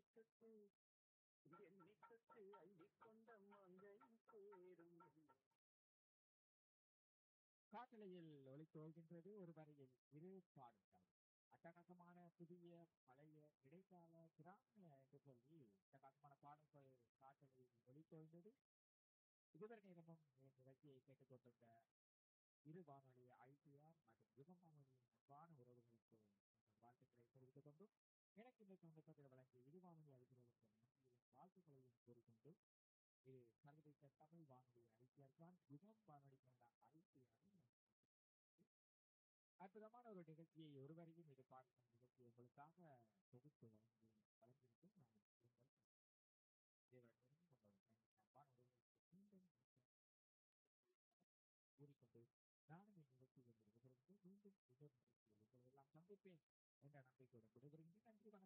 தொட்டு எண்ணி தொட்டு அள்ளிக்கொண்ட மங்கை சேரும் காட்டலையில் ஒளித்தோல்கின்றது ஒரு வரையில் இரு பாடல்கள் அட்டகாசமான புதிய பழைய இடைக்கால கிராமிய என்று சொல்லி அட்டகாசமான பாடல்கள் காட்டலையில் ஒளித்தோல்ந்தது இதுவரை நேரமும் என் நிகழ்ச்சியை கேட்டுக்கொண்டிருந்த இரு வானொலி ஐடிஆர் மற்றும் யுகம் வானொலியின் அன்பான உறவுகளுக்கு எங்கள் வாழ்த்துக்களை தெரிவித்துக் கொண்டும் எனக்கு இந்த சந்தர்ப்பத்தில் வழங்கிய இரு வானொலி அறிஞர்களுக்கு நன்றியின் வாழ்த்துக்களையும் கூறிக்கொண்டு இது சர்வதேச தமிழ் வானொலி ஐடிஆர் தான் யுகம் வானொலி கொண்ட ஐடிஆர் அற்புதமான ஒரு நிகழ்ச்சியை ஒருவரையும் இது பார்க்கும் நிகழ்ச்சி உங்களுக்காக தொகுத்து வழங்கி வழங்கியிருக்கும் நான் உங்கள் தேவனிடம் உங்கள் அன்பான உறவுகளுக்கு மீண்டும் கூறிக்கொண்டு நானும் என் நிகழ்ச்சியில் விடுபெறுந்து மீண்டும் இன்னொரு நிகழ்ச்சியில் உங்களை எல்லாம் சந்திப்பேன் என்ற நம்பிக்கையுடன் விடுபெறுகிறேன் நன்றி வணக்கம்